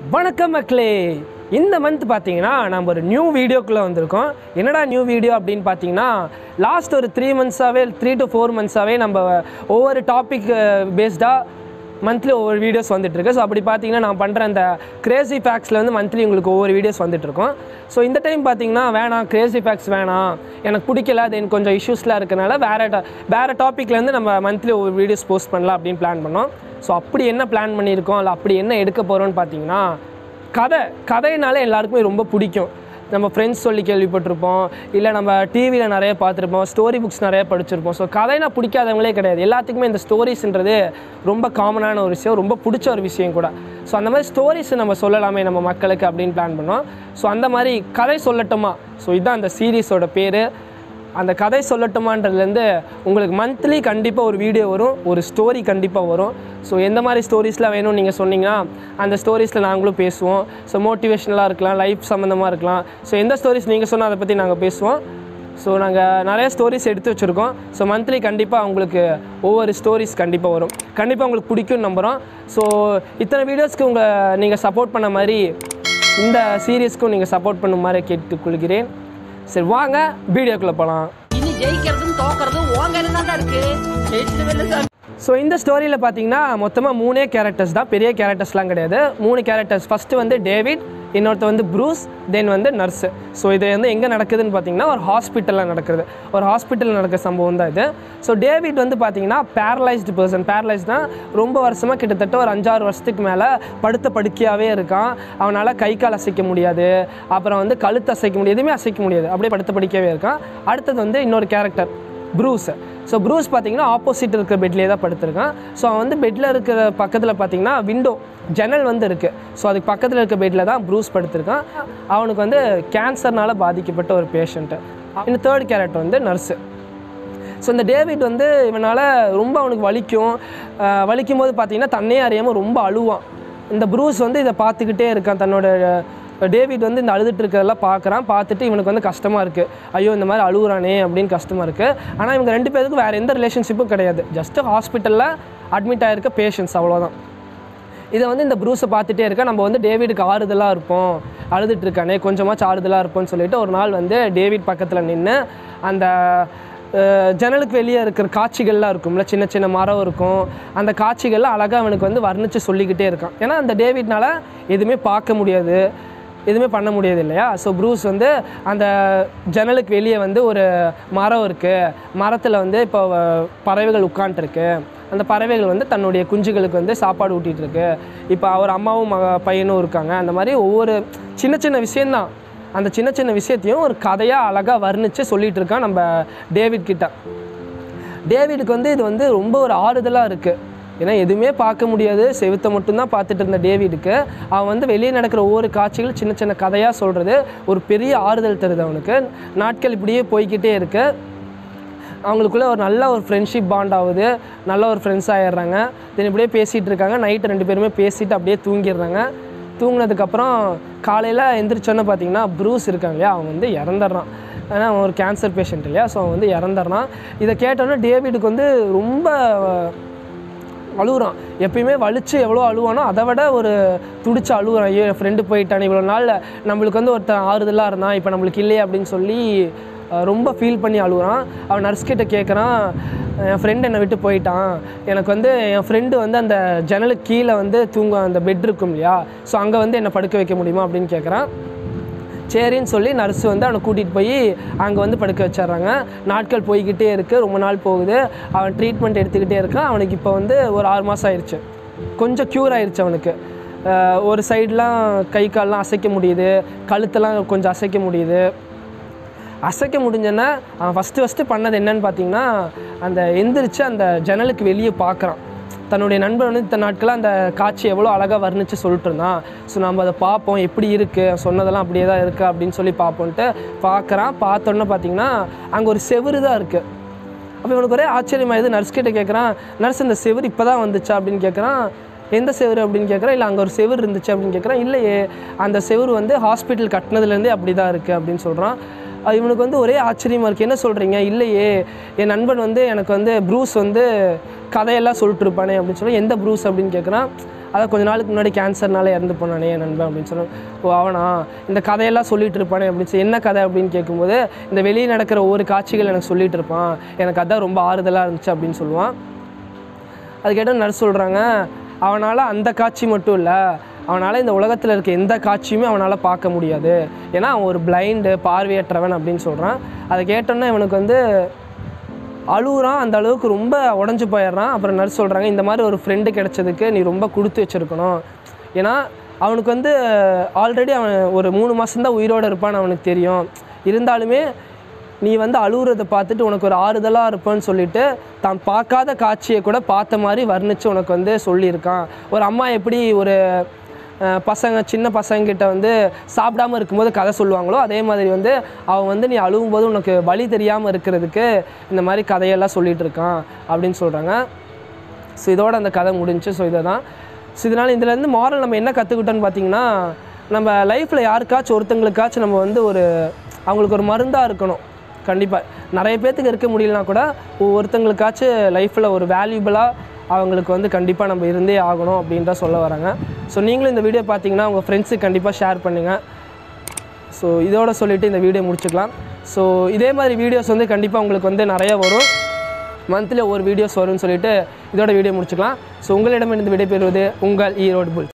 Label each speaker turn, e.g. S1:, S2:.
S1: வணக்கம் மக்களே இந்த மந்த் பார்த்தீங்கன்னா நம்ம ஒரு நியூ வீடியோக்குள்ளே வந்திருக்கோம் என்னடா நியூ வீடியோ அப்படின்னு பார்த்தீங்கன்னா லாஸ்ட் ஒரு த்ரீ மந்த்ஸாகவே த்ரீ டு ஃபோர் மந்த்ஸாகவே நம்ம ஒவ்வொரு டாபிக் பேஸ்டாக மந்த்லி ஒவ்வொரு வீடியோஸ் வந்துட்டுருக்கு ஸோ அப்படி பார்த்தீங்கன்னா நான் பண்ணுற அந்த கிரேசி ஃபேக்ஸில் வந்து மந்த்லி உங்களுக்கு ஒவ்வொரு வீடியோஸ் வந்துட்டுருக்கோம் ஸோ இந்த டைம் பார்த்தீங்கன்னா வேணாம் கிரேசி ஃபேக்ஸ் வேணாம் எனக்கு பிடிக்கல அது எனக்கு கொஞ்சம் இஷ்யூஸ்லாம் இருக்கனால வேறு டா வேறு டாப்பிக்லேருந்து நம்ம மந்த்லி ஒவ்வொரு வீடியோஸ் போஸ்ட் பண்ணலாம் அப்படின்னு பிளான் பண்ணோம் ஸோ அப்படி என்ன பிளான் பண்ணியிருக்கோம் இல்லை அப்படி என்ன எடுக்க போகிறோம்னு பார்த்தீங்கன்னா கதை கதைனால எல்லாருக்குமே ரொம்ப பிடிக்கும் நம்ம ஃப்ரெண்ட்ஸ் சொல்லி கேள்விப்பட்டிருப்போம் இல்லை நம்ம டிவியில் நிறைய பார்த்துருப்போம் ஸ்டோரி புக்ஸ் நிறைய படிச்சிருப்போம் ஸோ கதைனா பிடிக்காதவங்களே கிடையாது எல்லாத்துக்குமே இந்த ஸ்டோரிஸ்ன்றது ரொம்ப காமனான ஒரு விஷயம் ரொம்ப பிடிச்ச ஒரு விஷயம் கூட ஸோ அந்த மாதிரி ஸ்டோரிஸ் நம்ம சொல்லலாமே நம்ம மக்களுக்கு அப்படின்னு பிளான் பண்ணோம் ஸோ அந்த மாதிரி கதை சொல்லட்டுமா ஸோ இதுதான் அந்த சீரீஸோட பேர் அந்த கதை சொல்லட்டுமான்றதுலேருந்து உங்களுக்கு மந்த்லி கண்டிப்பாக ஒரு வீடியோ வரும் ஒரு ஸ்டோரி கண்டிப்பாக வரும் ஸோ எந்த மாதிரி ஸ்டோரிஸ்லாம் வேணும்னு நீங்கள் சொன்னீங்கன்னா அந்த ஸ்டோரிஸில் நாங்களும் பேசுவோம் ஸோ மோட்டிவேஷனலாக இருக்கலாம் லைஃப் சம்மந்தமாக இருக்கலாம் ஸோ எந்த ஸ்டோரிஸ் நீங்கள் சொன்னால் அதை பற்றி நாங்கள் பேசுவோம் ஸோ நாங்கள் நிறைய ஸ்டோரிஸ் எடுத்து வச்சுருக்கோம் ஸோ மந்த்லி கண்டிப்பாக உங்களுக்கு ஒவ்வொரு ஸ்டோரிஸ் கண்டிப்பாக வரும் கண்டிப்பாக உங்களுக்கு பிடிக்கும்னு நம்புகிறோம் ஸோ இத்தனை வீடியோஸ்க்கு உங்கள் நீங்கள் சப்போர்ட் பண்ண மாதிரி இந்த சீரீஸ்க்கும் நீங்கள் சப்போர்ட் பண்ணும் மாதிரி கேட்டுக்கொள்கிறேன் சரி வாங்க வீடியோக்குள்ளே போகலாம்
S2: இனி ஜெயிக்கிறதும் தோக்கறதும் உன் கையில தான்டா இருக்கு ஜெயிச்சு வெல்ல சாமி
S1: ஸோ இந்த ஸ்டோரியில் பார்த்தீங்கன்னா மொத்தமாக மூணே கேரக்டர்ஸ் தான் பெரிய கேரக்டர்ஸ்லாம் கிடையாது மூணு கேரக்டர்ஸ் ஃபஸ்ட்டு வந்து டேவிட் இன்னொருத்த வந்து ப்ரூஸ் தென் வந்து நர்ஸு ஸோ இது வந்து எங்கே நடக்குதுன்னு பார்த்தீங்கன்னா ஒரு ஹாஸ்பிட்டலில் நடக்குது ஒரு ஹாஸ்பிட்டலில் நடக்கிற சம்பவம் தான் இது ஸோ டேவிட் வந்து பார்த்தீங்கன்னா பேரலைஸ்டு பர்சன் பேரலைஸ்ட்னா ரொம்ப வருஷமாக கிட்டத்தட்ட ஒரு அஞ்சாறு வருஷத்துக்கு மேலே படுத்த படுக்கையாகவே இருக்கான் அவனால் கை கால் அசைக்க முடியாது அப்புறம் வந்து கழுத்து அசைக்க முடியாது எதுவுமே அசைக்க முடியாது அப்படியே படுத்த படுக்கையாகவே இருக்கான் அடுத்தது வந்து இன்னொரு கேரக்டர் ப்ரூஸ் ஸோ ப்ரூஸ் பார்த்தீங்கன்னா ஆப்போசிட் இருக்கிற பெட்லேயே தான் படுத்திருக்கான் ஸோ அவன் வந்து பெட்டில் இருக்கிற பக்கத்தில் பார்த்தீங்கன்னா விண்டோ ஜன்னல் வந்து இருக்குது ஸோ அதுக்கு பக்கத்தில் இருக்க பெட்டில் தான் ப்ரூஸ் படுத்திருக்கான் அவனுக்கு வந்து கேன்சர்னால் பாதிக்கப்பட்ட ஒரு பேஷண்ட்டு இந்த தேர்ட் கேரக்டர் வந்து நர்ஸு ஸோ இந்த டேவிட் வந்து இவனால் ரொம்ப அவனுக்கு வலிக்கும் அஹ் வலிக்கும் போது பார்த்தீங்கன்னா தன்னையே அறியாமல் ரொம்ப அழுவான் இந்த ப்ரூஸ் வந்து இதை பார்த்துக்கிட்டே இருக்கான் தன்னோட அஹ் டேவிட் வந்து இந்த அழுதுட்டு இருக்கிறதெல்லாம் பார்க்குறான் பார்த்துட்டு இவனுக்கு வந்து கஷ்டமாக இருக்குது ஐயோ இந்த மாதிரி அழுகுறானே அப்படின்னு கஷ்டமாக இருக்குது ஆனால் இவங்க ரெண்டு பேருக்கும் வேறு எந்த ரிலேஷன்ஷிப்பும் கிடையாது ஜஸ்ட்டு ஹாஸ்பிட்டலில் அட்மிட் ஆகிருக்க பேஷண்ட்ஸ் அவ்வளோதான் இதை வந்து இந்த ப்ரூஸை பார்த்துட்டே இருக்க நம்ம வந்து டேவிடுக்கு ஆறுதலாக இருப்போம் அழுதுட்டு இருக்கானே கொஞ்சமாச்சும் ஆறுதலாக இருப்போம்னு சொல்லிட்டு ஒரு நாள் வந்து டேவிட் பக்கத்தில் நின்று அந்த அஹ், ஜன்னலுக்கு வெளியே இருக்கிற காட்சிகள்லாம் இருக்கும்ல சின்ன சின்ன மரம் இருக்கும் அந்த காட்சிகள்லாம் அழகாக அவனுக்கு வந்து வர்ணித்து சொல்லிக்கிட்டே இருக்கான் ஏன்னா அந்த டேவிட்னால எதுவுமே பார்க்க முடியாது எதுவுமே பண்ண முடியாது இல்லையா ஸோ ப்ரூஸ் வந்து அந்த ஜன்னலுக்கு வெளியே வந்து ஒரு மரம் இருக்குது மரத்தில் வந்து இப்போ அஹ், பறவைகள் உட்காண்ட்ருக்கு அந்த பறவைகள் வந்து தன்னுடைய குஞ்சுகளுக்கு வந்து சாப்பாடு ஊட்டிகிட்டு இருக்கு இப்போ அவர் அம்மாவும் மக பையனும் இருக்காங்க அந்த மாதிரி ஒவ்வொரு சின்ன சின்ன விஷயந்தான் அந்த சின்ன சின்ன விஷயத்தையும் ஒரு கதையாக அழகாக வர்ணித்து சொல்லிகிட்டு இருக்கான் நம்ம டேவிட் கிட்ட டேவிடுக்கு வந்து இது வந்து ரொம்ப ஒரு ஆறுதலாக இருக்குது ஏன்னா எதுவுமே பார்க்க முடியாது செவுத்தை மட்டும்தான் பார்த்துட்டு இருந்த டேவிடுக்கு அவன் வந்து வெளியே நடக்கிற ஒவ்வொரு காட்சிகள் சின்ன சின்ன கதையாக சொல்கிறது ஒரு பெரிய ஆறுதல் தருது அவனுக்கு நாட்கள் இப்படியே போய்க்கிட்டே இருக்கு அவங்களுக்குள்ள ஒரு நல்ல ஒரு ஃப்ரெண்ட்ஷிப் பாண்ட் ஆகுது நல்ல ஒரு ஃப்ரெண்ட்ஸ் ஆயிடுறாங்க தென் இப்படியே பேசிகிட்டு இருக்காங்க நைட்டு ரெண்டு பேருமே பேசிட்டு அப்படியே தூங்கிடுறாங்க தூங்கினதுக்கப்புறம் காலையில் எந்திரிச்சோன்னு பார்த்தீங்கன்னா ப்ரூஸ் இருக்காங்க இல்லையா அவன் வந்து இறந்துடுறான் ஏன்னா அவன் ஒரு கேன்சர் பேஷண்ட் இல்லையா ஸோ அவன் வந்து இறந்துடுறான் இதை கேட்டோன்னே டேவிடுக்கு வந்து ரொம்ப அழுகுறான் எப்பயுமே வலிச்சு எவ்வளோ அழுவானோ அதை விட ஒரு துடிச்சு அழுகுறான் ஐயோ என் ஃப்ரெண்டு போயிட்டான் இவ்வளோ நாளில் நம்மளுக்கு வந்து ஒருத்தன் ஆறுதலாக இருந்தான் இப்போ நம்மளுக்கு இல்லையே அப்படின்னு சொல்லி அஹ், ரொம்ப ஃபீல் பண்ணி அழுகுறான் அவன் நர்ஸ் கிட்ட கேட்குறான் என் ஃப்ரெண்டு என்னை விட்டு போயிட்டான் எனக்கு வந்து என் ஃப்ரெண்டு வந்து அந்த ஜன்னலுக்கு கீழே வந்து தூங்க அந்த பெட் இருக்கும் இல்லையா ஸோ அங்கே வந்து என்னை படுக்க வைக்க முடியுமா அப்படின்னு கேட்குறான் சரின்னு சொல்லி நர்ஸ் வந்து அவனை கூட்டிகிட்டு போய் அங்கே வந்து படுக்க வச்சிடுறாங்க நாட்கள் போய்கிட்டே இருக்குது ரொம்ப நாள் போகுது அவன் ட்ரீட்மெண்ட் எடுத்துக்கிட்டே இருக்கான் அவனுக்கு இப்போ வந்து ஒரு ஆறு மாதம் ஆயிடுச்சு கொஞ்சம் க்யூர் ஆயிடுச்சு அவனுக்கு அஹ் ஒரு சைட்லாம் கை கால்லாம் அசைக்க முடியுது கழுத்தெல்லாம் கொஞ்சம் அசைக்க முடியுது அசைக்க முடிஞ்சோன்னா அவன் ஃபஸ்ட்டு ஃபஸ்ட்டு பண்ணது என்னன்னு பார்த்தீங்கன்னா அந்த எந்திரிச்சு அந்த ஜன்னலுக்கு வெளியே பார்க்குறான் தன்னுடைய நண்பன் வந்து இத்தனை நாட்களாக அந்த காட்சி எவ்வளோ அழகாக வர்ணித்து சொல்லிட்டு இருந்தான் ஸோ நம்ம அதை பார்ப்போம் எப்படி இருக்குது சொன்னதெல்லாம் அப்படியே தான் இருக்குது அப்படின்னு சொல்லி பார்ப்போன்ட்டு பார்க்குறான் பார்த்தோன்னே பார்த்தீங்கன்னா அங்கே ஒரு செவுரு தான் இருக்குது அப்போ இவனுக்கு ஒரே ஆச்சரியமாயுது நர்ஸ் கிட்ட கேட்குறான் நர்ஸ் இந்த செவுரு இப்போ தான் வந்துச்சா அப்படின்னு கேட்குறான் எந்த செவுரு அப்படின்னு கேட்குறான் இல்லை அங்கே ஒரு செவுரு இருந்துச்சு அப்படின்னு கேட்குறான் இல்லையே அந்த செவுரு வந்து ஹாஸ்பிட்டல் கட்டினதுலேருந்தே அப்படி தான் இருக்குது அப்படின்னு சொல்கிறான் அது இவனுக்கு வந்து ஒரே ஆச்சரியமாக இருக்குது என்ன சொல்கிறீங்க இல்லையே என் நண்பன் வந்து எனக்கு வந்து ப்ரூஸ் வந்து கதையெல்லாம் சொல்லிட்டு இருப்பானே அப்படின்னு சொல்லி எந்த ப்ரூஸ் அப்படின்னு கேட்குறான் அதான் கொஞ்ச நாளுக்கு முன்னாடி கேன்சர்னால இறந்து போனானே என் நண்பன் அப்படின்னு சொன்னான் ஓ அவனா இந்த கதையெல்லாம் சொல்லிட்டு இருப்பானே அப்படின்னு சொல்லி என்ன கதை அப்படின்னு கேட்கும்போது இந்த வெளியே நடக்கிற ஒவ்வொரு காட்சிகள் எனக்கு சொல்லிட்டு இருப்பான் எனக்கு அதான் ரொம்ப ஆறுதலாக இருந்துச்சு அப்படின்னு சொல்லுவான் அது கேட்டால் நர்ஸ் சொல்கிறாங்க அவனால் அந்த காட்சி மட்டும் இல்லை அவனால் இந்த உலகத்தில் இருக்க எந்த காட்சியுமே அவனால் பார்க்க முடியாது ஏன்னா அவன் ஒரு பிளைண்டு பார்வையற்றவன் அப்படின்னு சொல்கிறான் அதை கேட்டோன்னே இவனுக்கு வந்து அழுகுறான் அந்த அளவுக்கு ரொம்ப உடஞ்சி போயிடுறான் அப்புறம் நர்ஸ் சொல்கிறாங்க இந்த மாதிரி ஒரு ஃப்ரெண்டு கிடைச்சதுக்கு நீ ரொம்ப கொடுத்து வச்சுருக்கணும் ஏன்னா அவனுக்கு வந்து ஆல்ரெடி அவன் ஒரு மூணு மாதம்தான் உயிரோடு இருப்பான்னு அவனுக்கு தெரியும் இருந்தாலுமே நீ வந்து அழுகுறதை பார்த்துட்டு உனக்கு ஒரு ஆறுதலாக இருப்பேன்னு சொல்லிட்டு தான் பார்க்காத காட்சியை கூட பார்த்த மாதிரி வர்ணித்து உனக்கு வந்து சொல்லியிருக்கான் ஒரு அம்மா எப்படி ஒரு அஹ், பசங்க சின்ன பசங்கக்கிட்ட வந்து சாப்பிடாம இருக்கும்போது கதை சொல்லுவாங்களோ அதே மாதிரி வந்து அவன் வந்து நீ அழுகும்போது உனக்கு வழி தெரியாமல் இருக்கிறதுக்கு இந்த மாதிரி கதையெல்லாம் சொல்லிட்டு இருக்கான் அப்படின்னு சொல்கிறாங்க ஸோ இதோட அந்த கதை முடிஞ்சுச்சு ஸோ இதை தான் ஸோ இதனால் இதுலேருந்து மாரல் நம்ம என்ன கற்றுக்கிட்டோன்னு பார்த்தீங்கன்னா நம்ம லைஃப்பில் யாருக்காச்சும் ஒருத்தங்களுக்காச்சும் நம்ம வந்து ஒரு அவங்களுக்கு ஒரு மருந்தாக இருக்கணும் கண்டிப்பாக நிறைய பேர்த்துக்கு இருக்க முடியலனா கூட ஒருத்தங்களுக்காச்சும் லைஃப்பில் ஒரு வேல்யூபிளாக அவங்களுக்கு வந்து கண்டிப்பாக நம்ம இருந்தே ஆகணும் அப்படின்ற சொல்ல வராங்க ஸோ நீங்களும் இந்த வீடியோ பார்த்தீங்கன்னா உங்கள் ஃப்ரெண்ட்ஸுக்கு கண்டிப்பாக ஷேர் பண்ணுங்கள் ஸோ இதோட சொல்லிவிட்டு இந்த வீடியோ முடிச்சுக்கலாம் ஸோ இதே மாதிரி வீடியோஸ் வந்து கண்டிப்பாக உங்களுக்கு வந்து நிறைய வரும் மந்த்லி ஒரு வீடியோஸ் வரும்னு சொல்லிட்டு இதோட வீடியோ முடிச்சுக்கலாம் ஸோ உங்களிடமிருந்து விடைபெறுவது உங்கள் ஈரோடு புல்